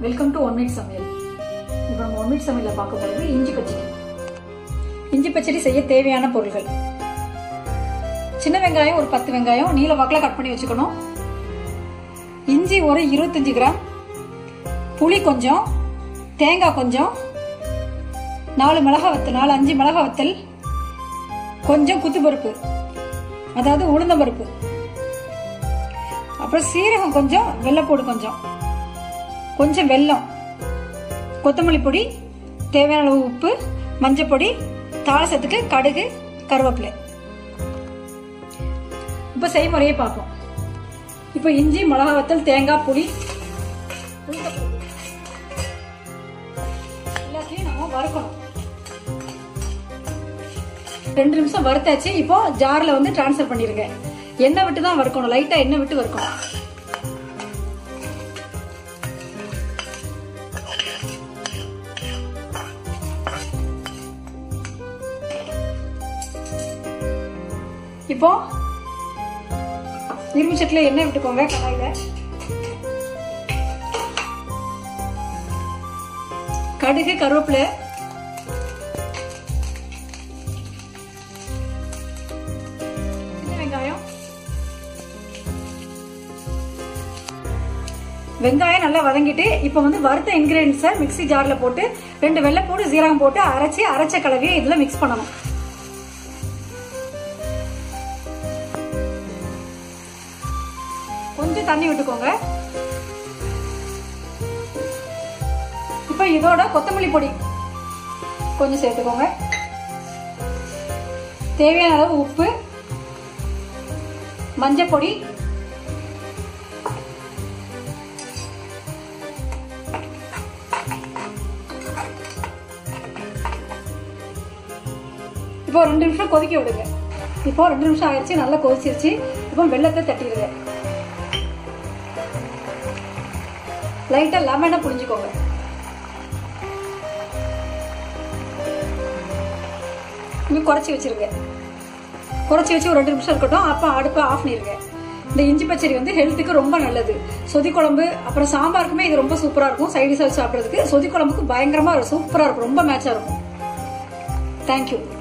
Welcome to one minute சமையல் இப்போ நம்ம ஒன் மினிட் சமையலில் பார்க்க போகிறது இஞ்சி பச்சடி இஞ்சி பச்சடி செய்ய தேவையான பொருள்கள் சின்ன வெங்காயம் ஒரு பத்து வெங்காயம் நீல வாக்கில் கட் பண்ணி வச்சுக்கணும் இஞ்சி ஒரு இருபத்தஞ்சு கிராம் புளி கொஞ்சம் தேங்காய் கொஞ்சம் நாலு மிளகா வத்தல் நாலு அஞ்சு மிளகா வத்தல் கொஞ்சம் குத்துப்பருப்பு அதாவது உளுந்தம்பருப்பு அப்புறம் சீரகம் கொஞ்சம் வெள்ளைப்பூடு கொஞ்சம் கொஞ்சம் வெல்லம் கொத்தமல்லி பொடி தேவையான அளவு உப்பு மஞ்சள் பொடி தாளசத்துக்கு கடுகு கருவேப்பிலை இப்போ செய்முறையை பார்ப்போம் இப்போ இஞ்சி மிளகா வத்தல் தேங்காய் புளி உளுந்தப்பருப்பு. எல்லாத்தையும் நம்ம வறுக்கணும் ரெண்டு நிமிஷம் வறுத்தாச்சு இப்போ ஜார்ல வந்து டிரான்ஸ்ஃபர் பண்ணிருங்க எண்ணெய் விட்டு தான் வறுக்கணும் லைட்டா எண்ணெய் விட்டு வறுக்கணும் இப்போ இரும்பு சட்டில எண்ணெய் விட்டுக்கோங்க கடாயில கடுகு கருவேப்பிலை சின்ன வெங்காயம் வெங்காயம் நல்லா வதங்கிட்டு இப்போ வந்து வறுத்த இன்கிரீடியன்ஸை மிக்ஸி ஜார்ல போட்டு ரெண்டு வெள்ளைப்பூடு சீரகம் போட்டு அரைச்சி அரைச்ச கலவையை இதுல மிக்ஸ் பண்ணணும் கொஞ்சம் தண்ணி விட்டுக்கோங்க இப்போ இதோட கொத்தமல்லி பொடி கொஞ்சம் சேர்த்துக்கோங்க தேவையான அளவு உப்பு மஞ்சள் பொடி இப்போ ரெண்டு நிமிஷம் கொதிக்க விடுங்க இப்போ ரெண்டு நிமிஷம் ஆயிடுச்சு நல்லா கொதிச்சிருச்சு இப்போ வெள்ளத்தை தட்டிடுங்க லைட்டா லெமனை புளிஞ்சுக்கோங்க இன்னும் குறைச்சி வச்சிருங்க குறைச்சி வச்சு ஒரு ரெண்டு நிமிஷம் இருக்கட்டும் அப்போ அடுப்பை ஆஃப் பண்ணிருங்க இந்த இஞ்சி பச்சடி வந்து ஹெல்த்துக்கு ரொம்ப நல்லது சொதி குழம்பு அப்புறம் சாம்பாருக்குமே இது ரொம்ப சூப்பரா இருக்கும் சைடிஷ் சாப்பிட்றதுக்கு சொதி குழம்புக்கு பயங்கரமா சூப்பரா இருக்கும் ரொம்ப மேட்சா இருக்கும் தேங்க்யூ